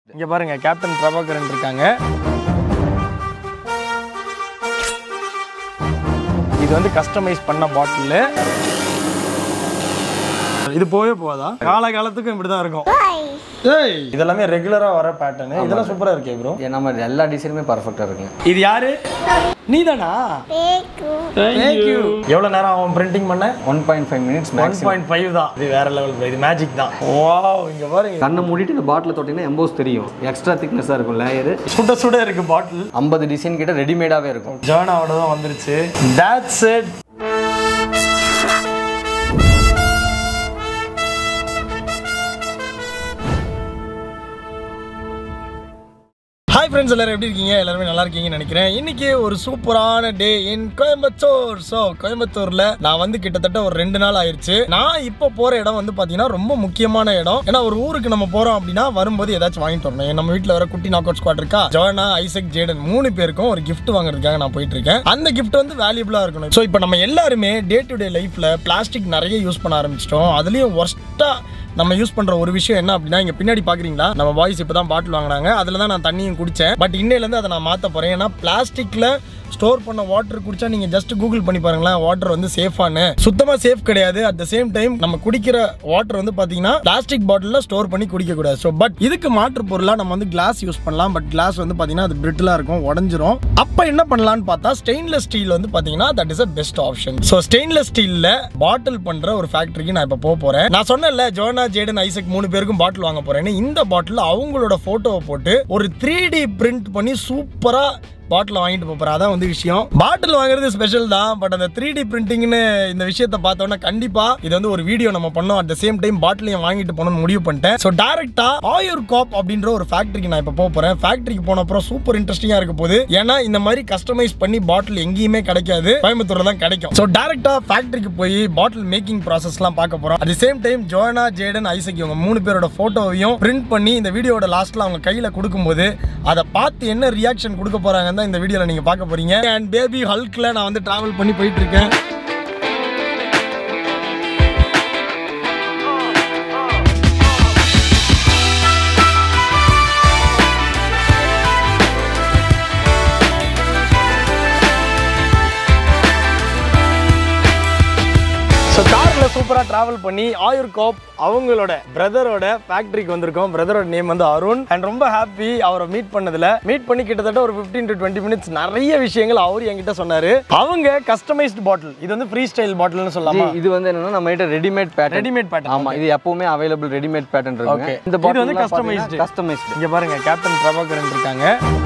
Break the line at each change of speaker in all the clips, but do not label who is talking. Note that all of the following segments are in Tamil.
இங்க பாருங்க கேப்டன் பிரபாகரன் இருக்காங்க இது வந்து கஸ்டமைஸ் பண்ண பாட்டில் இது போவே போகாதா கால காலத்துக்கும் இப்படிதான் இருக்கும் ஏய் இதெல்லாமே ரெகுலரா வர பேட்டர்ன் இதெல்லாம் சூப்பரா இருக்கே ப்ரோ
நம்ம எல்லா டிசைனுமே பர்ஃபெக்டாக இருக்குங்க
இது யாரு நீதானா Thank you எவ்வளவு நேரம் ஆகும் பிரிண்டிங் பண்ண
one point five minutes
one point five தான் இது வேற லெவல் இது மேஜிக் தான் வாவ் இங்க பாருங்க
கண்ணை மூடிட்டு இந்த பாட்டில் தொட்டிங்கன்னா எம்போஸ் தெரியும் எக்ஸ்ட்ரா திக்னஸாக இருக்கும் லேயரு
சுட சுட இருக்கு பாட்டில்
ஐம்பது டிசைன் கிட்ட ரெடிமேடாகவே இருக்கும்
ஜேர்னாவோட தான் வந்துருச்சு that's it ஹாய் ஃப்ரெண்ட்ஸ் எல்லாரும் எப்படி இருக்கீங்க எல்லாருமே நல்லா இருக்கீங்கன்னு நினைக்கிறேன் இன்னைக்கு ஒரு சூப்பரான டே இன் கோயம்புத்தூர் ஸோ கோயம்புத்தூர்ல நான் வந்து கிட்டத்தட்ட ஒரு ரெண்டு நாள் ஆயிருச்சு நான் இப்போ போற இடம் வந்து பாத்தீங்கன்னா ரொம்ப முக்கியமான இடம் ஏன்னா ஒரு ஊருக்கு நம்ம போறோம் அப்படின்னா வரும்போது ஏதாச்சும் வாங்கிட்டு வரணும் நம்ம வீட்டில் வர குட்டி நாக் அவுட் ஸ்குவாட் இருக்கா ஜோனா ஐசக் ஜேடன் மூணு பேருக்கும் ஒரு gift வாங்குறதுக்காக நான் போயிட்டு இருக்கேன் அந்த gift வந்து வேல்யூபிளா இருக்கணும் ஸோ இப்போ நம்ம எல்லாருமே டே டு டே லைஃப்ல பிளாஸ்டிக் நிறைய யூஸ் பண்ண ஆரம்பிச்சிட்டோம் அதுலயும் ஒர்ஸ்டா நம்ம யூஸ் பண்ற ஒரு விஷயம் என்ன அப்படின்னா இங்க பின்னாடி பாக்குறீங்களா நம்ம பாய்ஸ் இப்பதான் பாட்டில் வாங்குனாங்க அதுல தான் நான் தண்ணியும் குடிச்சேன் பட் இன்னையில இருந்து அதை நான் மாத்த போறேன் ஏன்னா பிளாஸ்டிக்ல ஸ்டோர் பண்ண வாட்டர் குடிச்சா நீங்க ஜஸ்ட் கூகுள் பண்ணி பாருங்களேன் வாட்டர் வந்து சேஃபானு சுத்தமா சேஃப் கிடையாது அட் த சேம் டைம் நம்ம குடிக்கிற வாட்டர் வந்து பாத்தீங்கன்னா பிளாஸ்டிக் பாட்டில்ல ஸ்டோர் பண்ணி குடிக்க கூடாது ஸோ பட் இதுக்கு மாற்று பொருளா நம்ம வந்து கிளாஸ் யூஸ் பண்ணலாம் பட் கிளாஸ் வந்து பாத்தீங்கன்னா அது பிரிட்டிலா இருக்கும் உடஞ்சிரும் அப்ப என்ன பண்ணலாம்னு பார்த்தா ஸ்டெயின்லெஸ் ஸ்டீல் வந்து பாத்தீங்கன்னா that is a best option so stainless ஸ்டீல்ல பாட்டில் பண்ற ஒரு ஃபேக்டரிக்கு நான் இப்போ போக போறேன் நான் சொன்னேன்ல ஜோனா ஜேடன் ஐசக் மூணு பேருக்கும் பாட்டில் வாங்க போறேன்னு இந்த பாட்டில் அவங்களோட போட்டோவை போட்டு ஒரு த்ரீ டி பிரிண்ட் பண்ணி சூப்பரா பாட்டில் வாங்கிட்டு போறேன் அதான் வந்து விஷயம் பாட்டில் வாங்குறது ஸ்பெஷல் தான் பட் அந்த த்ரீ டி பிரிண்டிங்னு இந்த விஷயத்தை பார்த்தோன்னா கண்டிப்பா இது வந்து ஒரு வீடியோ நம்ம பண்ணோம் அட் த சேம் டைம் பாட்டிலையும் வாங்கிட்டு போகணும்னு முடிவு பண்ணிட்டேன் ஸோ டேரக்டா ஆயுர் காப் அப்படின்ற ஒரு ஃபேக்டரிக்கு நான் இப்போ போக போறேன் ஃபேக்டரிக்கு போன அப்புறம் சூப்பர் இன்ட்ரெஸ்டிங்கா இருக்க போகுது ஏன்னா இந்த மாதிரி கஸ்டமைஸ் பண்ணி பாட்டில் எங்கேயுமே கிடைக்காது கோயம்புத்தூர்ல தான் கிடைக்கும் ஸோ டேரக்டா ஃபேக்டரிக்கு போய் பாட்டில் மேக்கிங் ப்ராசஸ்லாம் பார்க்க போறோம் at same time Jonah Jayden Isaac இவங்க மூணு பேரோட போட்டோவையும் பிரிண்ட் பண்ணி இந்த வீடியோட லாஸ்ட்ல அவங்க கையில கொடுக்கும்போது அதை பார்த்து என்ன ரியாக்ஷன் கொடுக்க போறாங்கன்னு தான் இந்த வீடியோல நீங்க பார்க்க போறீங்க அண்ட் பேபி ஹல்க்ல நான் வந்து டிராவல் பண்ணி போயிட்டு இருக்கேன் ஸோ காரில் சூப்பராக ட்ராவல் பண்ணி ஆயுர் கோப் அவங்களோட பிரதரோட ஃபேக்ட்ரிக்கு வந்திருக்கோம் பிரதரோட நேம் வந்து அருண் அண்ட் ரொம்ப ஹாப்பி அவரை மீட் பண்ணதுல மீட் பண்ணி கிட்டத்தட்ட ஒரு 15 டு டுவெண்ட்டி மினிட்ஸ் நிறைய விஷயங்கள் அவர் என்கிட்ட சொன்னாரு அவங்க கஸ்டமைஸ்டு பாட்டில் இது வந்து ஃப்ரீ ஸ்டைல் பாட்டில்னு சொல்லலாமா
இது வந்து என்னன்னா நம்ம கிட்ட ரெடிமேட் பேட்டர்ன்
ரெடிமேட் பேட்டர்ன்
ஆமா இது எப்பவுமே அவைலபிள் ரெடிமேட் பேட்டர்ன் இருக்குங்க
Okay.
இந்த
இது
பாட்டில்
வந்து
வந்து
customized.
கஸ்டமைஸ்டு கஸ்டமைஸ்டு
இங்க பாருங்க கேப்டன் பிரபாகரன் இருக்காங்க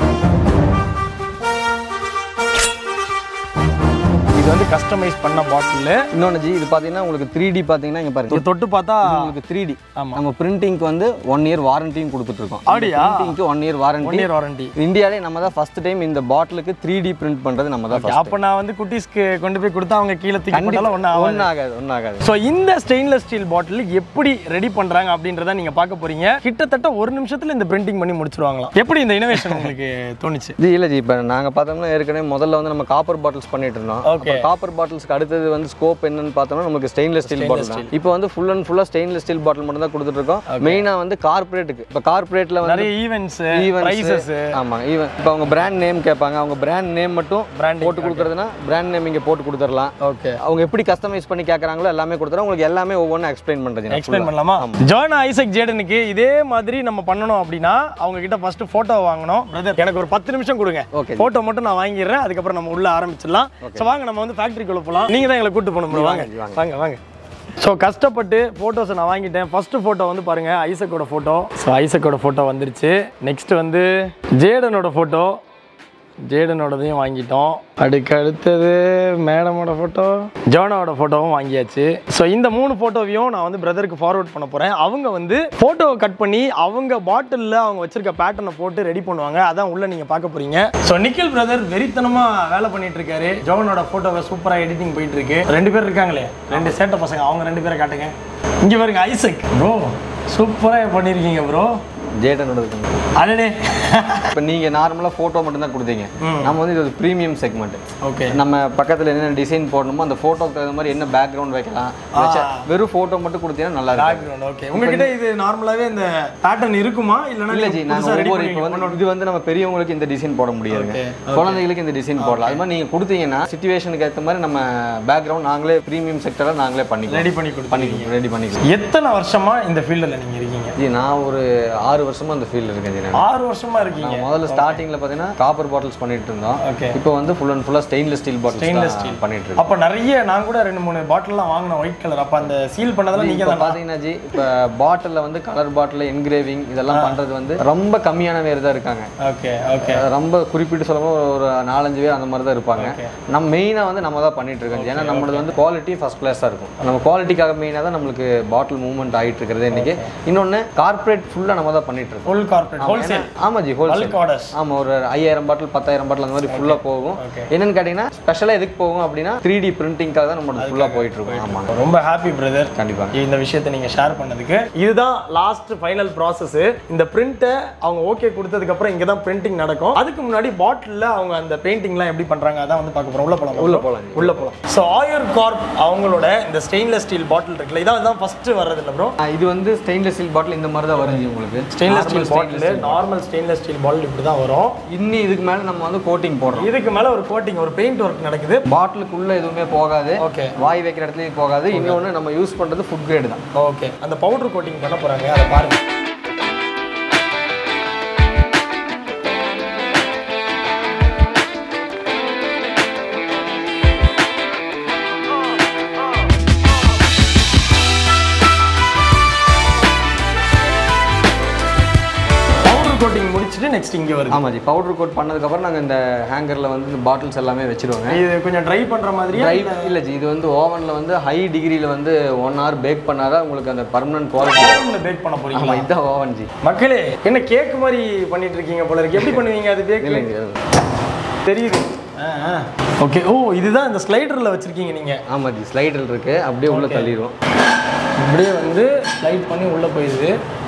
இது வந்து கஸ்டமைஸ் பண்ண பாட்டில்
இன்னொன்று ஜி இது பார்த்தீங்கன்னா உங்களுக்கு த்ரீ டி பார்த்தீங்கன்னா இங்க பாருங்க
இது தொட்டு பார்த்தா
இது உங்களுக்கு த்ரீ டி
ஆமா.
நம்ம பிரிண்டிங்க்கு வந்து ஒன் இயர் வாரண்டியும் கொடுத்துட்டு இருக்கோம்
அப்படியா?
பிரிண்டிங்க்கு one year
one
warranty
year warranty
இந்தியாவிலே நம்ம தான் ஃபர்ஸ்ட் டைம் இந்த பாட்டிலுக்கு த்ரீ டி பிரிண்ட் பண்றது நம்ம தான் first.
அப்ப நான் வந்து குட்டீஸ்க்கு கொண்டு போய் கொடுத்தா அவங்க கீழே தூக்கி போட்டாலும் ஒன்றும் ஆகாது
ஒன்றும் ஆகாது ஒன்றும் ஆகாது
ஸோ இந்த ஸ்டெயின்லெஸ் ஸ்டீல் பாட்டில் எப்படி ரெடி பண்றாங்க அப்படின்றத நீங்க பார்க்க போறீங்க கிட்டத்தட்ட ஒரு நிமிஷத்துல இந்த பிரிண்டிங் பண்ணி முடிச்சிருவாங்களாம் எப்படி இந்த இனோவேஷன் உங்களுக்கு தோணுச்சு
ஜி இல்லை ஜி இப்போ நாங்கள் பார்த்தோம்னா ஏற்கனவே முதல்ல வந்து நம்ம காப்பர் பாட்டில்ஸ் பண்ணிட்டு இருந்தோம்
Okay.
காப்பர் பாட்டில்ஸ்க்கு அடுத்தது வந்து ஸ்கோப் என்னன்னு பார்த்தோம்னா நமக்கு ஸ்டெயின்லெஸ் ஸ்டீல் பாட்டில் தான் இப்போ வந்து ஃபுல் அண்ட் ஃபுல்லாக ஸ்டெயின்லெஸ் ஸ்டீல் பாட்டில் மட்டும் தான் கொடுத்துட்டு இருக்கோம் மெயினாக வந்து கார்பரேட்டுக்கு இப்போ கார்பரேட்டில் வந்து
நிறைய ஈவெண்ட்ஸ்
ஈவென்ட்ஸ்
ப்ரைசஸ்
ஆமாம் ஈவன் இப்போ அவங்க பிராண்ட் நேம் கேட்பாங்க அவங்க பிராண்ட் நேம் மட்டும்
Branding,
போட்டு கொடுக்குறதுனா பிராண்ட் நேம் இங்கே போட்டு கொடுத்துடலாம்
ஓகே
அவங்க எப்படி கஸ்டமைஸ் பண்ணி கேட்குறாங்களோ எல்லாமே கொடுத்துறோம் உங்களுக்கு எல்லாமே ஒவ்வொன்றும் எக்ஸ்பிளைன் பண்ணுறது
எக்ஸ்பிளைன் பண்ணலாமா ஜோனா ஐசக் ஜேடனுக்கு இதே மாதிரி நம்ம பண்ணணும் அப்படின்னா அவங்க கிட்ட ஃபர்ஸ்ட் போட்டோ வாங்கணும் பிரதர் எனக்கு ஒரு பத்து நிமிஷம் கொடுங்க
Okay.
போட்டோ மட்டும் நான் வாங்கிடுறேன் அதுக்கப்புறம் நம்ம உள்ள ஆரம்பிச்சிடலாம் ஸோ வாங்க நம்ம வந்து ஃபேக்டரிக்குள்ள போகலாம் நீங்க தான் எங்களை கூட்டு போகணும் bro. வாங்க
வாங்க,
வாங்க வாங்க ஸோ கஷ்டப்பட்டு ஃபோட்டோஸை நான் வாங்கிட்டேன் ஃபர்ஸ்ட் ஃபோட்டோ வந்து பாருங்க ஐசக்கோட ஃபோட்டோ ஸோ ஐசக்கோட ஃபோட்டோ வந்துருச்சு நெக்ஸ்ட் வந்து ஜேடனோட ஃபோட்டோ ஜேடனோடதையும் வாங்கிட்டோம் அதுக்கு அடுத்தது மேடமோட ஃபோட்டோ ஜோனாவோட ஃபோட்டோவும் வாங்கியாச்சு ஸோ இந்த மூணு ஃபோட்டோவையும் நான் வந்து பிரதருக்கு ஃபார்வர்ட் பண்ண போகிறேன் அவங்க வந்து ஃபோட்டோவை கட் பண்ணி அவங்க பாட்டிலில் அவங்க வச்சிருக்க பேட்டர்னை போட்டு ரெடி பண்ணுவாங்க அதான் உள்ள நீங்கள் பார்க்க போறீங்க ஸோ நிக்கில் பிரதர் வெறித்தனமாக வேலை பண்ணிட்டு இருக்காரு ஜோனோட ஃபோட்டோவை சூப்பராக எடிட்டிங் போயிட்டு இருக்கு ரெண்டு பேர் இருக்காங்களே ரெண்டு சேட்டை பசங்க அவங்க ரெண்டு பேரை காட்டுங்க இங்கே பாருங்க ஐசக் ப்ரோ சூப்பராக பண்ணியிருக்கீங்க ப்ரோ
ஜேடனோட இருக்குங்க
அடடே
இப்போ நீங்கள் நார்மலாக ஃபோட்டோ மட்டும்தான் கொடுத்தீங்க நம்ம வந்து இது ஒரு ப்ரீமியம் செக்மெண்ட்
ஓகே
நம்ம பக்கத்தில் என்னென்ன டிசைன் போடணுமோ அந்த ஃபோட்டோக்கு தகுந்த மாதிரி என்ன பேக்ரவுண்ட் வைக்கலாம் வச்சா வெறும் ஃபோட்டோ மட்டும் கொடுத்தீங்கன்னா நல்லா இருக்கும்
பேக்ரவுண்ட் ஓகே உங்ககிட்ட இது நார்மலாவே இந்த பேட்டர்ன் இருக்குமா இல்லனா
இல்ல
நீங்க
ஜி நாங்க
புதுசா ரெடி
ஒவ்வொரு இப்போ வந்து இது வந்து நம்ம பெரியவங்களுக்கு இந்த டிசைன் போட முடியாதுங்க
Okay,
குழந்தைகளுக்கு இந்த டிசைன் போடலாம் அது மாதிரி நீங்க கொடுத்தீங்கன்னா சுச்சுவேஷனுக்கு ஏற்ற மாதிரி நம்ம பேக்ரவுண்ட் நாங்களே ப்ரீமியம் செக்டரில் நாங்களே பண்ணிக்கலாம்
ரெடி பண்ணி கொடுத்து
பண்ணிக்கலாம் ரெடி பண்ணிக்கலாம்
எத்தனை வருஷமா இந்த ஃபீல்டில் நீங்க இருக்கீங்க
ஜி நான் ஒரு ஆறு வருஷமா அந்த ஃபீல்டில் இருக்கேன் ஜி நான்
ஆறு வருஷமா இருக்கீங்க
நான் முதல்ல ஸ்டார்டிங்ல பார்த்தீங்கன்னா காப்பர் பாட்டில்ஸ் பண்ணிட்டு இருந்தோம்
ஓகே
இப்போ வந்து ஃபுல் அண்ட் ஃபுல்லாக stainless steel
Stainless
bottles
steel.
பண்ணிட்டு இருக்கோம்
அப்ப நிறைய நான் கூட ரெண்டு மூணு பாட்டில்லாம் வாங்கினேன் ஒயிட் கலர் அப்ப அந்த சீல் பண்ணதெல்லாம் நீங்க
இப்போ
தான்
பார்த்தீங்கன்னா ஜி இப்போ பாட்டிலில் வந்து கலர் பாட்டில் என்கிரேவிங் இதெல்லாம் பண்றது வந்து ரொம்ப கம்மியான பேர் தான் இருக்காங்க
ஓகே ஓகே
ரொம்ப குறிப்பிட்டு சொல்லும்போது ஒரு நாலஞ்சு பேர் அந்த மாதிரி தான் இருப்பாங்க
Okay.
நம்ம மெயினாக வந்து நம்ம தான் பண்ணிட்டு இருக்கோம் ஏன்னா நம்மளது வந்து குவாலிட்டி ஃபர்ஸ்ட் கிளாஸாக இருக்கும் நம்ம குவாலிட்டிக்காக மெயினாக தான் நம்மளுக்கு பாட்டில் மூவ்மெண்ட் ஆகிட்டு இருக்கிறது இன்னைக்கு இன்னொன்று கார்ப்பரேட் ஃபுல்லாக நம்ம தான் பண்ணிட்டு இருக்கோம்
ஃபுல் கார்பரேட் ஹோல்சேல்
ஆமா ஜி ஹோல்சேல்
பல்க் ஆர்டர்ஸ்
ஆமா ஒரு ஐயாயிரம் பாட்டில் பத்தாயிரம் பாட்டில் அந்த மாதிரி ஃபுல்லாக போகும்
Okay.
என்னன்னு கேட்டிங்கன்னா ஸ்பெஷலாக எதுக்கு போகும் அப்படின்னா த்ரீ டி பிரிண்டிங்காக தான் நம்ம ஃபுல்லாக போயிட்டு இருக்கோம் ஆமாங்க
ரொம்ப ஹாப்பி பிரதர்
கண்டிப்பாக
இந்த விஷயத்தை நீங்க ஷேர் பண்ணதுக்கு இதுதான் லாஸ்ட் ஃபைனல் ப்ராசஸ் இந்த பிரிண்ட்டை அவங்க ஓகே கொடுத்ததுக்கு அப்புறம் இங்க தான் பிரிண்டிங் நடக்கும் அதுக்கு முன்னாடி பாட்டில்ல அவங்க அந்த பெயிண்டிங்லாம் எப்படி பண்றாங்க அதான் வந்து பார்க்க போறோம் உள்ள போலாம்
உள்ள போலாம்
உள்ள போலாம் ஸோ ஆயுர் கார்ப் அவங்களோட இந்த ஸ்டெயின்லெஸ் ஸ்டீல் பாட்டில் இருக்குல்ல இதான் தான் ஃபர்ஸ்ட் வர்றது இல்லை ப்ரோ
இது வந்து ஸ்டெயின்லெஸ் ஸ்டீல் பாட்டில் இந்த மாதிரி தான் வருது உங்களுக்கு
stainless steel
Normal
bottle normal stainless steel bottle இப்படி தான் வரும்
இன்னி இதுக்கு மேலே நம்ம வந்து கோட்டிங் போடுறோம்
இதுக்கு மேல ஒரு கோட்டிங் ஒரு பெயிண்ட் ஒர்க் நடக்குது
பாட்டிலுக்குள்ள எதுவுமே போகாது
ஓகே
வாய் வைக்கிற இடத்துலயும் போகாது இன்னொன்று நம்ம யூஸ் பண்றது ஃபுட் கிரேடு தான்
ஓகே அந்த பவுடர் கோட்டிங் பண்ண போறாங்க அதை பாருங்க பவுடர் கோட்டிங் முடிச்சுட்டு நெக்ஸ்ட் இங்க வருது
ஆமா ஜி பவுடர் கோட் பண்ணதுக்கப்புறம் நாங்கள் இந்த ஹேங்கரில் வந்து இந்த பாட்டில்ஸ் எல்லாமே வச்சிருவோங்க
இது கொஞ்சம் ட்ரை பண்ற மாதிரியா
ட்ரை இல்லை ஜி இது வந்து ஓவனில் வந்து ஹை டிகிரியில் வந்து ஒன் ஹவர் பேக் பண்ணாதான் உங்களுக்கு அந்த பர்மனன்ட் குவாலிட்டி
ஓவன்ல பேக் பண்ண போறீங்களா
ஆமாம் இதுதான் ஓவன் ஜி
மக்களே என்ன கேக் மாதிரி பண்ணிட்டு இருக்கீங்க போல இருக்கு எப்படி பண்ணுவீங்க அது பேக்
இல்லைங்க
தெரியுது ஓகே ஓ இதுதான் இந்த ஸ்லைடர்ல வச்சிருக்கீங்க நீங்க
ஆமாம் ஜி ஸ்லைடர் இருக்கு அப்படியே உள்ள தள்ளிடுவோம்
இப்படியே வந்து ஸ்லைட் பண்ணி உள்ள போயிடுது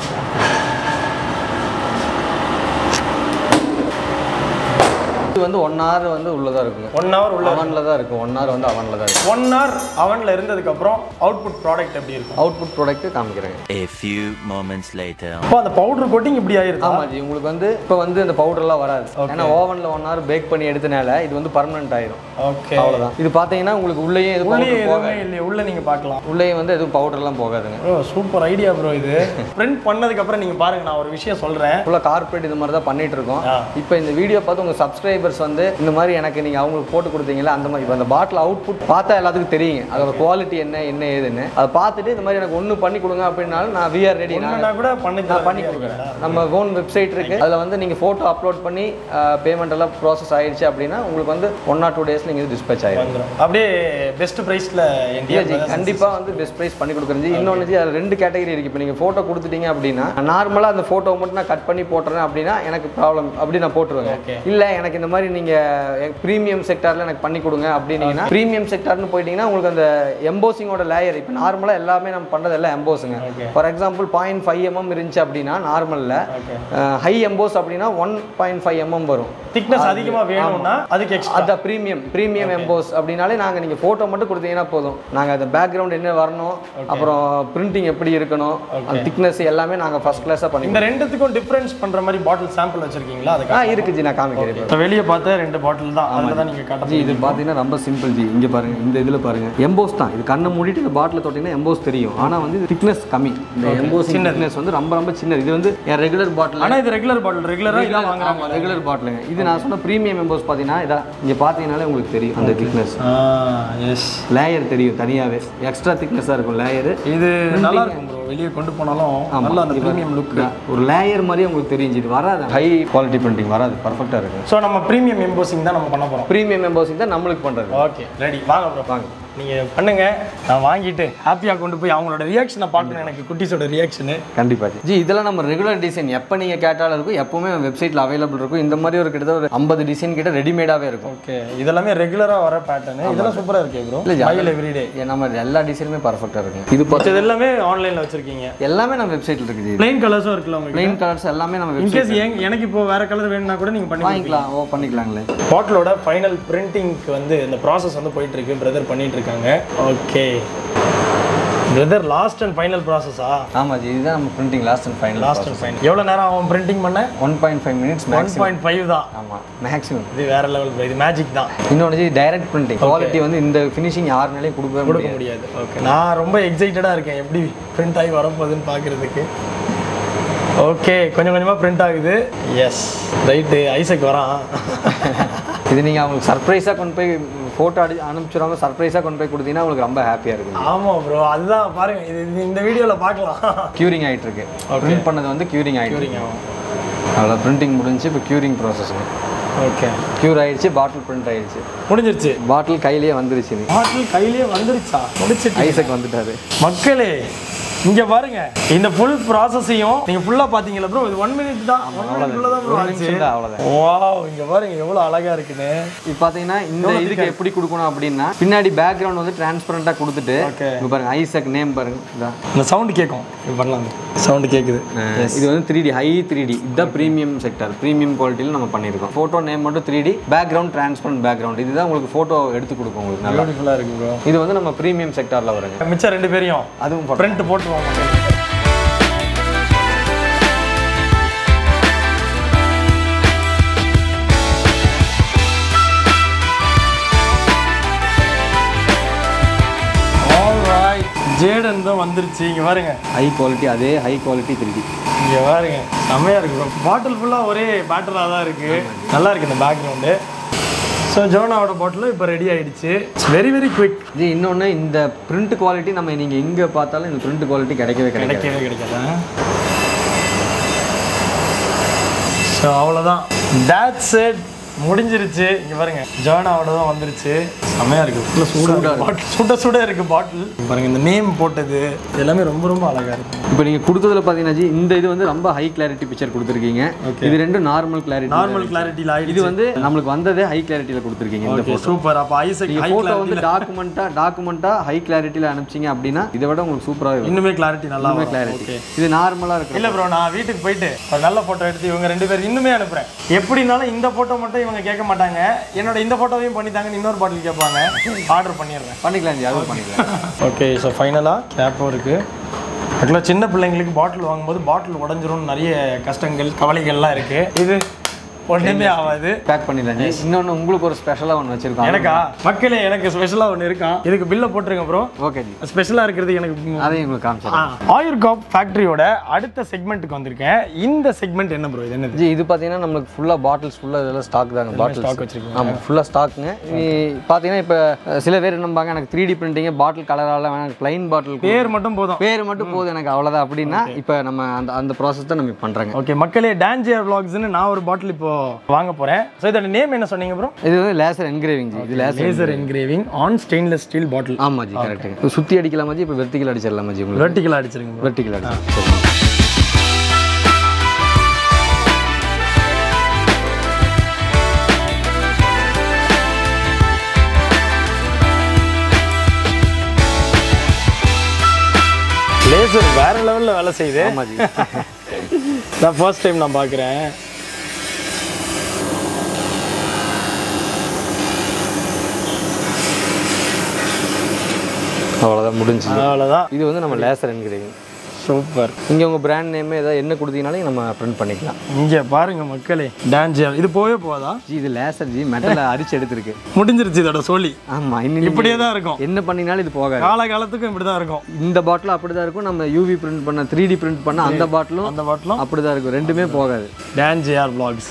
இது வந்து ஒன் ஹவர் வந்து உள்ளதா இருக்குங்க
ஒன் ஹவர் உள்ள
அவனில் தான் இருக்கும் ஒன் ஹவர் வந்து அவனில் தான் இருக்கும்
ஒன் ஹவர் அவன்ல இருந்ததுக்கு அப்புறம் அவுட்புட் ப்ராடக்ட் எப்படி இருக்கும்
அவுட்புட் ப்ராடக்ட் காமிக்கிறேங்க
A few moments later.
அப்போ அந்த பவுடர் கோட்டிங் இப்படி ஆயிருதா
ஆமாம் ஜி உங்களுக்கு வந்து இப்போ வந்து இந்த பவுடர்லாம் வராது ஏன்னா ஓவனில் ஒன் ஹவர் பேக் பண்ணி எடுத்தனால இது வந்து பர்மனெண்ட் ஆயிரும்
ஓகே
அவ்வளோதான் இது பார்த்தீங்கன்னா உங்களுக்கு உள்ளேயே எதுவும்
உள்ளே
powder போகாது
எதுவுமே இல்லையே உள்ள நீங்க பார்க்கலாம்
உள்ளேயே வந்து எதுவும் பவுடர்லாம் போகாதுங்க
ப்ரோ சூப்பர் ஐடியா ப்ரோ இது பிரிண்ட் பண்ணதுக்கு அப்புறம் நீங்க பாருங்க நான் ஒரு விஷயம் சொல்றேன்
ஃபுல்லாக கார்பரேட் இது மாதிரி தான் பண்ணிட்டு இருக்கோம்
ஆ.
இப்போ இந்த வீடியோ பார்த்து உங்கள் சப்ஸ்கிரைபர்ஸ் வந்து இந்த மாதிரி எனக்கு நீங்கள் அவங்களுக்கு போட்டு கொடுத்தீங்களா அந்த மாதிரி இப்போ அந்த பாட்டில் அவுட்புட் பார்த்தா எல்லாத்துக்கும் தெரியுங்க அதோட குவாலிட்டி என்ன என்ன ஏதுன்னு அதை பார்த்துட்டு இந்த மாதிரி எனக்கு ஒன்று பண்ணி கொடுங்க அப்படின்னாலும் நான் விஆர் ரெடி நான்
நான் கூட பண்ணி
நான் பண்ணி கொடுக்குறேன் நம்ம ஓன் வெப்சைட் இருக்கு அதில் வந்து நீங்கள் ஃபோட்டோ அப்லோட் பண்ணி பேமெண்ட் எல்லாம் ப்ராசஸ் ஆயிடுச்சு அப்படின்னா உங்களுக்கு வந்து ஒன் ஆர் டூ டேஸ் நீங்கள் டிஸ்பேச் ஆயிடும்
வந்துரும் அப்படியே பெஸ்ட் பிரைஸ்ல
இல்ல ஜி கண்டிப்பாக வந்து பெஸ்ட் ப்ரைஸ் பண்ணி கொடுக்குறேன் ஜி இன்னொன்று ஜி அதில் ரெண்டு கேட்டகரி இருக்குது இப்போ நீங்கள் ஃபோட்டோ கொடுத்துட்டீங்க அப்படின்னா நார்மலாக அந்த ஃபோட்டோ மட்டும் நான் கட் பண்ணி போட்டுறேன் அப்படின்னா எனக்கு ப்ராப்ளம் அப்படி நான் போட்டுருவேங்க
Okay.
இல்லை எனக்கு இந்த மாதிரி நீங்கள் ப்ரீமியம் செக்டாரில் எனக்கு பண்ணி கொடுங்க அப்படின்னீங்கன்னா ப்ரீமியம் செக்டார்னு போயிட்டீங்கன்னா உங்களுக்கு அந்த எம்போசிங்கோட லேயர் இப்போ நார்மலாக எல்லாமே நம்ம பண்ணுறது எல்லாம் எம்போஸுங்க
Okay.
For example point five M M இருந்துச்சு அப்படின்னா நார்மலில்
Okay.
ஹை எம்போஸ் அப்படின்னா ஒன் பாயிண்ட் ஃபைவ் எம்எம் வரும்
திக்னஸ் அதிகமா வேணும்னா அதுக்கு எக்ஸ்ட்ரா
அதான் ப்ரீமியம் ப்ரீமியம் எம்போஸ் அப்படின்னாலே நாங்கள் நீங்கள் ஃபோட்டோ மட்டும் கொடுத்தீங்கன்னா போதும் நாங்கள் அந்த பேக்ரவுண்ட் என்ன வரணும் அப்புறம் பிரிண்டிங் எப்படி இருக்கணும் அந்த திக்னஸ் எல்லாமே நாங்கள் ஃபர்ஸ்ட் கிளாஸாக பண்ணி
இந்த ரெண்டுத்துக்கும் டிஃபரன்ஸ் பண்ற மாதிரி பாட்டில் சாம்பிள் வச்சிருக்கீங்களா அதுக்கு
ஆ இருக்கு ஜி நான் காமிக்கிறேன் இப்போ.
இப்போ வெளியே பார்த்த ரெண்டு பாட்டில் தான் அதில் தான் நீங்க
ஜி
காட்ட
இது பார்த்தீங்கன்னா ரொம்ப சிம்பிள் ஜி இங்கே பாருங்க இந்த இதில் பாருங்க எம்போஸ் தான் இது கண்ணை மூடிட்டு இந்த பாட்டில் தொட்டிங்கன்னா எம்போஸ் தெரியும் ஆனால் வந்து இது திக்னஸ் கம்மி இந்த எம்போஸ் திக்னஸ் வந்து ரொம்ப ரொம்ப சின்னது இது வந்து என் ரெகுலர் பாட்டில்
ஆனா இது ரெகுலர் பாட்டில் ரெகுலரா இதான் வாங்குறாங்க
ரெகுலர் பாட்டிலுங்க இது நான் சொன்ன ப்ரீமியம் எம்போஸ் பார்த்தீங்கன்னா இதா இங்கே பார்த்தீங்கன்னாலே உங்களுக்கு தெரியும் அந்த திக்னஸ்
எஸ்
லேயர் தெரியும் தனியாகவே எக்ஸ்ட்ரா திக்னஸாக இருக்கும் லேயரு
இது நல்லா இருக்கும் ப்ரோ வெளியே கொண்டு போனாலும் நல்லா அந்த ப்ரீமியம் லுக்
ஒரு லேயர் மாதிரி உங்களுக்கு தெரிஞ்சு இது வராது ஹை குவாலிட்டி பிரிண்டிங் வராது பர்ஃபெக்டாக இருக்கும்
ஸோ நம்ம ப்ரீமியம் எம்போசிங் தான் நம்ம பண்ண போறோம்
ப்ரீமியம் எம்போசிங் தான் நம்மளுக்கு பண்ணுறது
ஓகே ரெடி வாங்க ப்ரோ
வாங்க
நீங்கள் பண்ணுங்க நான் வாங்கிட்டு ஹாப்பியாக கொண்டு போய் அவங்களோட ரியாக்ஷனை பார்க்கணும் எனக்கு குட்டீஸோட ரியாக்ஷனு
கண்டிப்பா ஜி. ஜி இதெல்லாம் நம்ம ரெகுலர் டிசைன் எப்போ நீங்கள் கேட்டாலும் இருக்கும் எப்பவுமே வெப்சைட்டில் அவைலபிள் இருக்கும் இந்த மாதிரி ஒரு கிட்டத்தட்ட ஒரு ஐம்பது டிசைன் கிட்ட ரெடிமேடாகவே இருக்கும்
ஓகே இதெல்லாமே ரெகுலராக வர பேட்டர்னு இதெல்லாம் சூப்பராக இருக்கே ப்ரோ
இல்ல, ஜா-
மயில் எவ்ரிடே
ஏ, நம்ம எல்லா டிசைனுமே பர்ஃபெக்டாக இருக்கும் இது பார்த்து
இது எல்லாமே ஆன்லைனில் வச்சிருக்கீங்க
எல்லாமே நம்ம வெப்சைட்டில் இருக்குது ஜி
பிளைன் கலர்ஸும் இருக்குல்ல உங்களுக்கு
பிளெயின் கலர்ஸ் எல்லாமே நம்ம website-
இன்கேஸ் எனக்கு இப்போ வேற கலர் வேணும்னா கூட நீங்கள் பண்ணி
வாங்கிக்கலாம் ஓ பண்ணிக்கலாங்களே
பாட்டிலோட ஃபைனல் பிரிண்டிங்க்கு வந்து இந்த ப்ராசஸ் வந்து போயிட்டு இருக்கு பிரதர் பண்ணிட்டு இருக்காங்க okay brother last and final ப்ராசஸா
ஆமாம் ஜி இதுதான் நம்ம printing last and final
last and final எவ்வளோ நேரம் ஆகும் பிரிண்டிங் பண்ண
one point five minutes
one
maximum
point five தான்
ஆமாம் மேக்ஸிமம்
இது வேற லெவல் இது மேஜிக் தான்
இன்னொன்று ஜி டைரக்ட் பிரிண்டிங் குவாலிட்டி வந்து இந்த ஃபினிஷிங் யாருனாலையும் கொடுக்கவே
கொடுக்க
முடியாது
முடியாது ஓகே நான் ரொம்ப எக்ஸைட்டடாக இருக்கேன் எப்படி பிரிண்ட் ஆகி வரப்போகுதுன்னு பார்க்குறதுக்கு ஓகே கொஞ்சம் கொஞ்சமாக பிரிண்ட் ஆகுது எஸ் ரைட்டு ஐசக் வரான்
இது நீங்கள் அவங்களுக்கு சர்ப்ரைஸாக கொண்டு போய் ஃபோட்டோ அடி அனுப்பிச்சிடாம சர்ப்ரைஸாக கொண்டு போய் கொடுத்தீங்கன்னா உங்களுக்கு ரொம்ப ஹாப்பியாக இருக்கும்
ஆமாம் ப்ரோ அதுதான் பாருங்க இது இது இந்த வீடியோவில் பார்க்கலாம்
க்யூரிங் ஆகிட்டு இருக்கு பிரிண்ட் பண்ணது வந்து க்யூரிங் ஆகிட்டு
சரிங்க ஆமாம்
அவ்வளோ பிரிண்டிங் முடிஞ்சு இப்போ க்யூரிங் ப்ராசஸ்ங்க
ஓகே
க்யூர் ஆயிடுச்சு பாட்டில் பிரிண்ட் ஆயிடுச்சு
முடிஞ்சிருச்சு
பாட்டில் கையிலேயே வந்துருச்சு நீ
பாட்டில் கையிலேயே வந்துருச்சா முடிச்சிட்டு
ஐசக் வந்துட்டாரு
மக்களே இங்க பாருங்க இந்த ஃபுல் ப்ராசஸையும் நீங்க ஃபுல்லா பாத்தீங்களா ப்ரோ இது ஒன் மினிட் தான் ஒன் மினிட்ல தான் ப்ரோ
ஒரு
ஆச்சு
நிமிஷம் தான் அவ்வளோதான்
வாவ் இங்க பாருங்க எவ்வளவு அழகா இருக்குன்னு
இப்போ பார்த்தீங்கன்னா இந்த இதுக்கு எப்படி கொடுக்கணும் அப்படின்னா பின்னாடி பேக்ரவுண்ட் வந்து டிரான்ஸ்பரண்டாக கொடுத்துட்டு
Okay.
இப்போ பாருங்க ஐசக் நேம் பாருங்க இதான்
இந்த சவுண்ட் கேட்கும் இது பண்ணலாம் சவுண்ட் கேக்குது
இது வந்து three D high three D இதுதான் ப்ரீமியம் செக்டர் ப்ரீமியம் குவாலிட்டியில் நம்ம பண்ணியிருக்கோம் ஃபோட்டோ நேம் மட்டும் three D background transparent background இதுதான் உங்களுக்கு ஃபோட்டோ எடுத்து கொடுக்கும் உங்களுக்கு நல்லா
பியூட்டிஃபுல்லா இருக்கு ப்ரோ
இது வந்து நம்ம ப்ரீமியம் செக்டாரில் வருங்க
மிச்சம் ரெண்டு பேரையும்
அதுவும் போட்டு-
பிரிண்ட் போட்டுருவோம் ஜேடன் தான் வந்துருச்சு இங்க பாருங்க
ஹை குவாலிட்டி அதே ஹை குவாலிட்டி த்ரீ டி
இங்க பாருங்க செம்மையா இருக்கு ப்ரோ பாட்டில் ஃபுல்லா ஒரே பேட்டராக தான் இருக்கு நல்லா இருக்கு இந்த பேக்ரவுண்டு ஸோ ஜோனாவோட பாட்டிலும் இப்போ ரெடி ஆயிடுச்சு வெரி வெரி குவிக்
இது இன்னொன்று இந்த பிரிண்ட் குவாலிட்டி நம்ம நீங்கள் எங்கே பார்த்தாலும் இந்த பிரிண்ட் குவாலிட்டி கிடைக்கவே கிடைக்காது
கிடைக்கவே கிடைக்காதா ஸோ அவ்வளோதான் that's it முடிஞ்சிருச்சு இங்க பாருங்க ஜோனாவோட தான் வந்துருச்சு செமையா இருக்கு ஃபுல்லாக சூடாக பாட்டில் சுட சுட இருக்கு பாட்டில் பாருங்க இந்த நேம் போட்டது இது எல்லாமே ரொம்ப ரொம்ப அழகா இருக்கு
இப்போ நீங்கள் கொடுத்ததுல பார்த்தீங்கன்னா ஜி, இந்த இது வந்து ரொம்ப ஹை கிளாரிட்டி பிக்சர் கொடுத்துருக்கீங்க இது ரெண்டும் நார்மல் கிளாரிட்டி
நார்மல் கிளாரிட்டியில்
இது
ஆயிடுச்சு
வந்து நம்மளுக்கு வந்ததே ஹை கிளாரிட்டியில் கொடுத்துருக்கீங்க இந்த
ஓகே சூப்பர் அப்போ ஐசக்
நீங்கள்
ஹை
ஃபோட்டோ வந்து டாக்குமெண்ட்டாக டாக்குமெண்ட்டாக ஹை கிளாரிட்டியில் அனுப்பிச்சிங்க அப்படின்னா இதை விட உங்களுக்கு சூப்பராக இருக்கும்
இன்னுமே கிளாரிட்டி நல்லா வரும்
கிளாரிட்டி
ஓகே
இது நார்மலாக இருக்கும்
இல்ல ப்ரோ நான் வீட்டுக்கு போயிட்டு ஒரு நல்ல போட்டோ எடுத்து இவங்க ரெண்டு பேரும் இன்னுமே அனுப்புறேன் எப்படினாலும் இந்த போட்டோ மட்டும் இவங்க கேட்க மாட்டாங்க என்னோட இந்த போட்டோவையும் பண்ணித்தாங்கன்னு இன்னொரு பாட்டில் கேட்பாங்க ஆர்டர் பண்ணிடுறேன்
பண்ணிக்கலாம் ஜி அதுவும் பண்ணிக்கலாம்
ஓகே ஸோ ஃபைனலாக கேப்பும் இருக்குது ஆக்சுவலாக சின்ன பிள்ளைங்களுக்கு பாட்டில் வாங்கும்போது பாட்டில் உடஞ்சிரும்னு நிறைய கஷ்டங்கள் கவலைகள்லாம் இருக்குது இது ஒன்றுமே ஆகாது
பேக் பண்ணிடலாம் ஜி இன்னொன்று உங்களுக்கு ஒரு ஸ்பெஷலாக ஒன்று வச்சுருக்கோம்
எனக்கா மக்களே எனக்கு ஸ்பெஷலாக ஒன்று இருக்கான் இதுக்கு பில்லை போட்டுருங்க ப்ரோ
ஓகே ஜி
ஸ்பெஷலாக இருக்கிறது எனக்கு
அதையும் உங்களுக்கு காமிச்சிடலாம்
ஆயுர் காப் ஃபேக்ட்ரியோட அடுத்த செக்மெண்ட்டுக்கு வந்திருக்கேன் இந்த செக்மெண்ட் என்ன ப்ரோ இது என்னது
ஜி இது பார்த்தீங்கன்னா நம்மளுக்கு ஃபுல்லாக பாட்டில்ஸ் ஃபுல்லாக இதெல்லாம் ஸ்டாக் தாங்க பாட்டில்ஸ்
ஸ்டாக் வச்சிருக்கீங்க
ஆமாம் ஃபுல்லாக ஸ்டாக்குங்க பார்த்தீங்கன்னா இப்போ சில பேர் நம்பாங்க எனக்கு த்ரீ டி பிரிண்டிங் பாட்டில் கலரால வேணாம் எனக்கு பிளைன் பாட்டில்
பேர் மட்டும் போதும்
பேர் மட்டும் போதும் எனக்கு அவ்வளோதான் அப்படின்னா இப்போ நம்ம அந்த அந்த ப்ராசஸ் தான் நம்ம பண்ணுறோங்க
ஓகே மக்களே டான்ஜியர் vlogsனு நான் ஒரு பாட்டில் இப்போ வாங்க போறேன் ஸோ இதோட நேம் என்ன சொன்னீங்க ப்ரோ
இது வந்து லேசர் என்கிரேவிங் ஜி இது laser
laser engraving on stainless steel bottle
ஆமாம் ஜி கரெக்டுங்க இப்போ சுற்றி அடிக்கலாமா ஜி இப்போ வெர்டிக்கல் அடிச்சிடலாமா ஜி உங்களுக்கு
வெர்டிக்கலாக அடிச்சிருங்க bro.
வெர்டிக்கல் அடிச்சு
லேசர் வேற லெவலில் வேலை செய்யுது
ஆமாம் ஜி
நான் ஃபர்ஸ்ட் டைம் நான் பார்க்குறேன்
அவ்வளோதான் முடிஞ்சு
அவ்வளோதான்
இது வந்து நம்ம லேசர் என்கிரேவிங்
சூப்பர்
இங்கே உங்கள் பிராண்ட் நேம் ஏதாவது என்ன கொடுத்தீங்கனாலும் நம்ம பிரிண்ட் பண்ணிக்கலாம்
இங்கே பாருங்க மக்களே டான்ஜியர் இது போவே போதா
ஜி இது லேசர் ஜி மெட்டலை அரிச்சு எடுத்திருக்கு
முடிஞ்சிருச்சு இதோட சோலி
ஆமாம் இன்னும்
இப்படியே தான் இருக்கும்
என்ன பண்ணினாலும் இது போகாது
கால காலத்துக்கும் இப்படி தான் இருக்கும்
இந்த பாட்டிலும் அப்படி தான் இருக்கும் நம்ம யூவி பிரிண்ட் பண்ண த்ரீ டி பிரிண்ட் பண்ண அந்த பாட்டிலும்
அந்த பாட்டிலும்
அப்படி தான் இருக்கும் ரெண்டுமே போகாது
டான்ஜியார் vlogs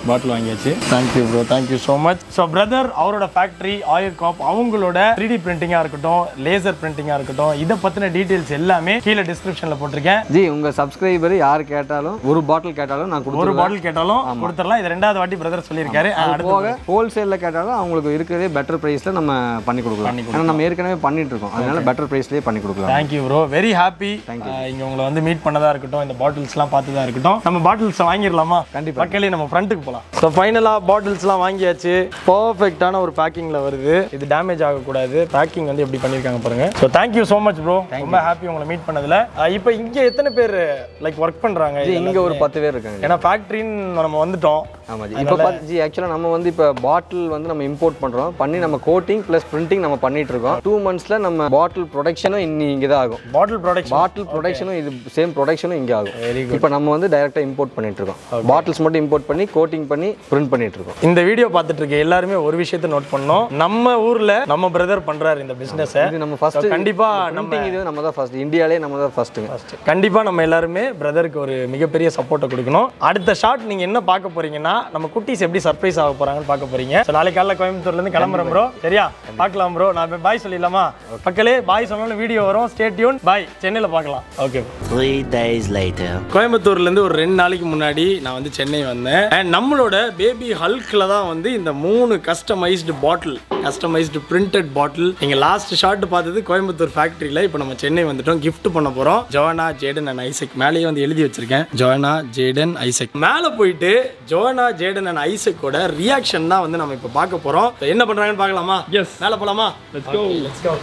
பாட்டில் வாங்கியாச்சு
thank you bro thank you so much so brother அவரோட ஃபேக்ட்ரி ஆயர் காப் அவங்களோட த்ரீ டி பிரிண்டிங்காக இருக்கட்டும் லேசர் பிரிண்டிங்காக இருக்கட்டும் இதை பற்றின டீட்டெயில்ஸ் எல்லாமே கீழே டிஸ்கிரிப்ஷனில் போட்டிருக்கேன்
ஜி உங்க சப்ஸ்கிரைபர் யார் கேட்டாலும் ஒரு பாட்டில் கேட்டாலும் நான்
ஒரு
கொடுத்துருவேன்
பாட்டில் கேட்டாலும் கொடுத்துடலாம் இது ரெண்டாவது வாட்டி பிரதர் சொல்லியிருக்காரு
அது
அடுத்து
போக ஹோல்சேலில் கேட்டாலும் அவங்களுக்கு இருக்கிறதே பெட்டர் ப்ரைஸில் நம்ம பண்ணி கொடுக்கலாம் ஏன்னா நம்ம ஏற்கனவே பண்ணிட்டு இருக்கோம் அதனால பெட்டர் ப்ரைஸ்லேயே பண்ணி கொடுக்கலாம்
தேங்க்யூ ப்ரோ வெரி ஹாப்பி இங்க உங்களை வந்து மீட் பண்ணதா இருக்கட்டும் இந்த பாட்டில்ஸ்லாம் பார்த்ததா இருக்கட்டும் நம்ம பாட்டில்ஸ் வாங்கிடலாமா
கண்டிப்பா.
மக்களே நம்ம ஃப்ரண்ட்டுக்கு போகலாம் ஸோ ஃபைனலாக பாட்டில்ஸ்லாம் வாங்கியாச்சு பர்ஃபெக்டான ஒரு பேக்கிங்கில் வருது இது டேமேஜ் ஆகக்கூடாது பேக்கிங் வந்து எப்படி பண்ணியிருக்காங்க பாருங்க so thank you so much bro ரொம்ப ஹாப்பி உங்களை மீட் பண்ணதில் இப்போ இங்கே எத்தனை பேர் லைக் ஒர்க் பண்ணுறாங்க
ஜி இங்கே ஒரு பத்து பேர் இருக்காங்க
ஏன்னா ஃபேக்ட்ரின்னு நம்ம வந்துட்டோம்
ஆமாம் ஜி இப்போ பார்த்து ஜி ஆக்சுவலாக நம்ம வந்து இப்போ பாட்டில் வந்து நம்ம இம்போர்ட் பண்ணுறோம் பண்ணி நம்ம கோட்டிங் ப்ளஸ் பிரிண்டிங் நம்ம பண்ணிட்டு இருக்கோம் டூ மந்த்ஸில் நம்ம பாட்டில் ப்ரொடக்ஷனும் இன்னி இங்கே தான் ஆகும்
பாட்டில் ப்ராடக்ட்ஸ்
பாட்டில் ப்ரொடக்ஷனும் இது சேம் ப்ரொடக்ஷனும் இங்கே ஆகும் இப்போ நம்ம வந்து டைரெக்டாக இம்போர்ட் பண்ணிட்டு இருக்கோம் பாட்டில்ஸ் மட்டும் இம்போர்ட் பண்ணி கோட்டிங் பண்ணி பிரிண்ட் பண்ணிட்டு இருக்கோம்
இந்த வீடியோ பார்த்துட்டு இருக்க எல்லாருமே ஒரு விஷயத்தை நோட் பண்ணோம் நம்ம ஊர்ல நம்ம பிரதர் பண்றாரு இந்த பிசினஸ்
இது நம்ம ஃபர்ஸ்ட்
கண்டிப்பா நம்ம
பிரிண்டிங் இது நம்ம தான் ஃபர்ஸ்ட் இந்தியாலே நம்ம தான் ஃபர்ஸ்ட்டுங்க
கண்டிப்பா நம்ம எல்லாருமே பிரதருக்கு ஒரு மிகப்பெரிய சப்போர்ட்டை கொடுக்கணும் அடுத்த ஷாட் நீங்க என்ன பார்க்க போறீங்கன்னா நம்ம குட்டீஸ் எப்படி சர்ப்ரைஸ் ஆக போறாங்கன்னு பார்க்க போறீங்க So, நாளைக்கு காலைல கோயம்புத்தூர்ல இருந்து கிளம்புறோம் ப்ரோ சரியா பார்க்கலாம் ப்ரோ நான் பாய் சொல்லிடலாமா மக்களே பாய் சொன்னாலும் வீடியோ வரும் ஸ்டே டியூன் பாய் சென்னையில பார்க்கலாம் ஓகே
Three days later.
கோயம்புத்தூர்ல இருந்து ஒரு ரெண்டு நாளைக்கு முன்னாடி நான் வந்து சென்னை வந்தேன் அண்ட் நம்மளோட பேபி ஹல்க்ல தான் வந்து இந்த மூணு customised bottle customised printed bottle நீங்க லாஸ்ட் ஷாட் பார்த்தது கோயம்புத்தூர் ஃபேக்டரியில இப்போ நம்ம சென்னை வந்துட்டோம் gift பண்ண போறோம் ஜோனா ஜேடன் அண்ட் ஐசக் மேலேயே வந்து எழுதி வச்சிருக்கேன் ஜோனா ஜேடன் ஐசக் மேலே போயிட்டு ஜோனா ஜேடன் அண்ட் ஐசக்கோட ரியாக்ஷன் தான் வந்து நம்ம இப்போ பார்க்க போறோம் So, என்ன பண்றாங்கன்னு பார்க்கலாமா
Yes.
மேலே போலாமா
Let's go.
Let's go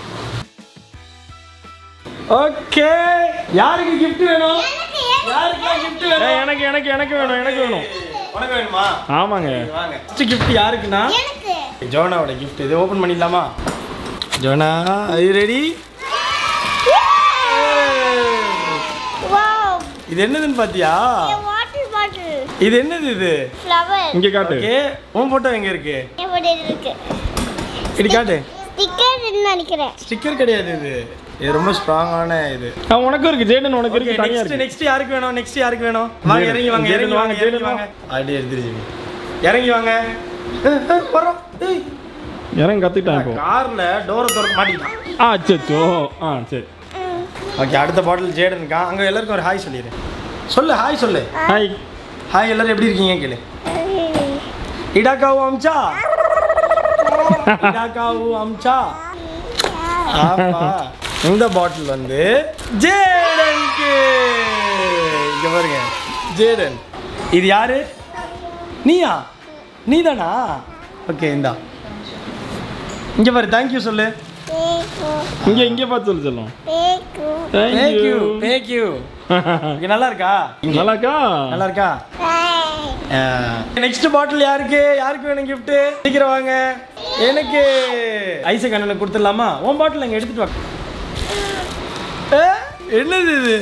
okay யாருக்கு gift வேணும் யாருக்கு gift வேணும்
ஏய், எனக்கு எனக்கு எனக்கு வேணும் எனக்கு வேணும்
உனக்கு வேணுமா
ஆமாங்க
வாங்க ஃபர்ஸ்ட் gift யாருக்குன்னா ஜோனாவோட gift இது ஓபன் பண்ணிடலாமா ஜோனா ஐ ரெடி
Wow,
இது என்னதுன்னு பாத்தியா
a water bottle.
இது என்னது இது
Flower.
இங்க காட்டு
ஓகே உன் போட்டோ எங்க இருக்கு
எப்படி இருக்கு
இது காட்டு
ஸ்டிக்கர் நினைக்கிறேன்
ஸ்டிக்கர் கிடையாது இது இது ரொம்ப ஸ்ட்ராங்கான இது
ஆ, உனக்கும் இருக்கு ஜேடன் உனக்கு இருக்கு தனியா
நெக்ஸ்ட்
இருக்கு
நெக்ஸ்ட் யாருக்கு வேணும் நெக்ஸ்ட் யாருக்கு வேணும் வாங்க இறங்கி வாங்க
ஜேடன்
இறங்கி வாங்க
வாங்க,
இறங்கி
ஜேடன்
வாங்க அப்படியே எடுத்துருச்சு இறங்கி வாங்க ஏய், ஏய், வரோம் ஏய்
இறங்க கத்துக்கிட்டான் இப்போ
கார்ல டோரை திறந்து மாட்டிக்கிட்டான்
ஆ சச்சோ ஆ சரி
ஓகே அடுத்த பாட்டில் ஜேடன் இருக்கான் அங்கே எல்லாருக்கும் ஒரு ஹாய் சொல்லிடு சொல்லு ஹாய் சொல்லு
ஹாய்
ஹாய் எல்லாரும் எப்படி இருக்கீங்க கேளு இடாக்காவு அம்சா இடாக்காவு அம்சா ஆமா இந்த பாட்டில் வந்து ஜேடனுக்கு இங்க பாருங்க ஜேடன் இது யாரு நீயா நீதானா ஓகே இந்தா இங்க பாரு தேங்க்யூ சொல்லு
இங்க இங்க பார்த்து சொல்லு செல்லம்
தேக்கு
தேங்க்யூ தேங்க்யூ இங்க நல்லா இருக்கா
நல்லாக்கா
நல்லா இருக்கா நெக்ஸ்ட் பாட்டில் யாருக்கு யாருக்கு வேணும் gift சீக்கிரம் வாங்க எனக்கு ஐசக் அண்ணனுக்கு கொடுத்துடலாமா உன் பாட்டில் இங்கே எடுத்துட்டு வா ஏ, என்னது இது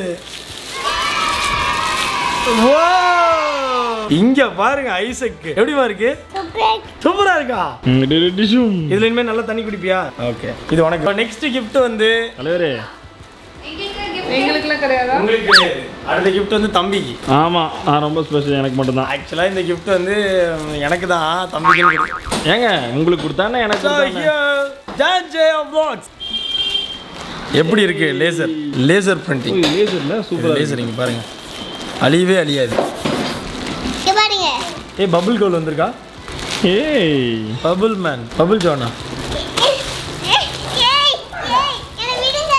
Wow! இங்க பாருங்க ஐசக் எப்படிமா இருக்கு
சூப்பர்
சூப்பரா இருக்கா
டிஷும்
இதுல இனிமே நல்லா தண்ணி குடிப்பியா ஓகே இது உனக்கு நெக்ஸ்ட் gift வந்து
தலைவரே
எங்களுக்குலாம் கிடையாதா
உங்களுக்கு கிடையாது அடுத்த gift வந்து தம்பிக்கு
ஆமா நான் ரொம்ப ஸ்பெஷல் எனக்கு மட்டும் தான்
ஆக்சுவலா இந்த gift வந்து எனக்கு தான் தம்பிக்கு கிடைக்கும்
ஏங்க உங்களுக்கு கொடுத்தானே எனக்கு
So
கொடுத்தானே?
here, Jan Jay of Vlogs. எப்படி இருக்கு லேசர் லேசர் பிரிண்டிங்
ஓ, இது லேசர்ல சூப்பரா இருக்கு.
லேசர் இங்க பாருங்க அழியவே அழியாது
இங்க பாருங்க
ஏய் பபுள் கோல் வந்திருக்கா
ஏய்
பபுள் மேன் பபுள் ஜோனா
ஏய், ஏய், ஏய், என்னை விடுங்க.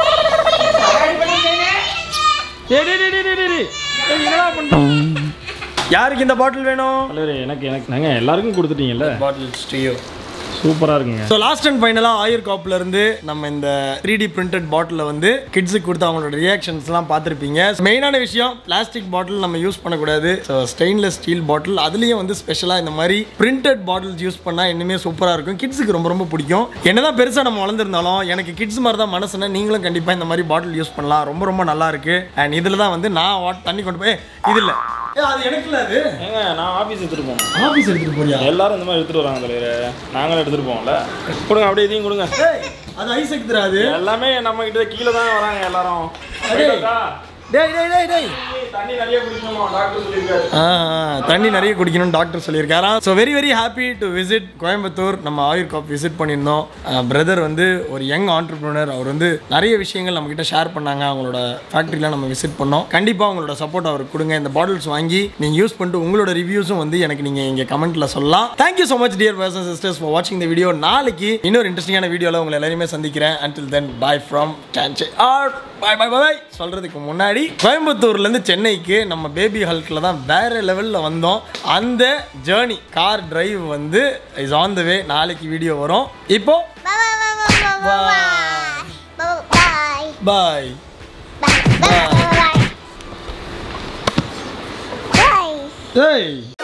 டேய் டேய் டேய் டேய், டேய் டேய் ஏய், என்னடா பண்ற
யாருக்கு இந்த பாட்டில் வேணும்
தலைவரே எனக்கு எனக்கு நாங்க எல்லாருக்கும் கொடுத்துட்டீங்கல்ல
பாட்டில் ஸ்டியோ
சூப்பரா இருக்குங்க
ஸோ லாஸ்ட் அண்ட் ஃபைனலாக ஆயுர் காப்ல இருந்து நம்ம இந்த த்ரீ டி பிரிண்டட் பாட்டில் வந்து கிட்ஸுக்கு கொடுத்து அவங்களோட ரியாக்ஷன்ஸ்லாம் பார்த்துருப்பீங்க மெயினான விஷயம் பிளாஸ்டிக் பாட்டில் நம்ம யூஸ் பண்ணக்கூடாது ஸோ ஸ்டெயின்லெஸ் ஸ்டீல் பாட்டில் அதுலேயும் வந்து ஸ்பெஷலாக இந்த மாதிரி பிரிண்டட் பாட்டில்ஸ் யூஸ் பண்ணால் இன்னுமே சூப்பராக இருக்கும் கிட்ஸுக்கு ரொம்ப ரொம்ப பிடிக்கும் என்னதான் பெருசாக நம்ம வளர்ந்துருந்தாலும் எனக்கு கிட்ஸ் மாதிரி தான் மனசுனா நீங்களும் கண்டிப்பாக இந்த மாதிரி பாட்டில் யூஸ் பண்ணலாம் ரொம்ப ரொம்ப நல்லா இருக்கு அண்ட் இதில் தான் வந்து நான் வாட் தண்ணி கொண்டு போய் இது இல்லை அது எனக்கு இல்லை அது
ஏங்க நான் ஆபீஸ் எடுத்துட்டு போனோம்
ஆஃபீஸ் எடுத்துகிட்டு போறியா
எல்லாரும் இந்த மாதிரி எடுத்துட்டு வராங்க தலைவரே நாங்களும் எடுத்துட்டு போவோம்ல கொடுங்க அப்படியே இதையும் கொடுங்க
ஏய், அது ஐஸ் எடுத்துறாது
எல்லாமே நம்ம கிட்ட கீழே தான் வராங்க எல்லாரும்
அடே.
போயிட்டா?
டேய் டேய் டேய் டேய்
தண்ணி நிறைய குடிக்கணுமா டாக்டர் சொல்லியிருக்காரு
ஆ, ஆ, தண்ணி நிறைய குடிக்கணும்னு டாக்டர் சொல்லியிருக்காராம் so very very happy to visit Coimbatore நம்ம ஆயுர் காப் விசிட் பண்ணியிருந்தோம் பிரதர் வந்து ஒரு யங் ஆண்டர்பிரினர் அவர் வந்து நிறைய விஷயங்கள் நம்மக்கிட்ட ஷேர் பண்ணாங்க அவங்களோட ஃபேக்ட்ரியில் நம்ம விசிட் பண்ணோம் கண்டிப்பாக உங்களோட சப்போர்ட் அவருக்கு கொடுங்க இந்த பாட்டில்ஸ் வாங்கி நீங்கள் யூஸ் பண்ணிட்டு உங்களோட ரிவ்யூஸும் வந்து எனக்கு நீங்கள் இங்கே கமெண்ட்டில் சொல்லலாம் thank you so much dear person sisters for வாட்சிங் இந்த வீடியோ நாளைக்கு இன்னொரு இன்ட்ரெஸ்டிங்கான வீடியோவில் உங்களை எல்லாருமே சந்திக்கிறேன் அன்டில் தென் பாய் ஃப்ரம் டான்ச்சே ஆர் பாய் பாய் பாய் சொல்கிறதுக்கு முன்னாடி கோயம்புத்தூர்லேருந்து சென்னைக்கு நம்ம பேபி ஹல்கில் தான் வேறு லெவலில் வந்தோம் அந்த ஜேர்னி கார் டிரைவ் வந்து இஸ் ஆன் த வே நாளைக்கு வீடியோ வரும் இப்போ
Bye bye bye bye bye bye
பாய்
bye bye bye.
ஏய்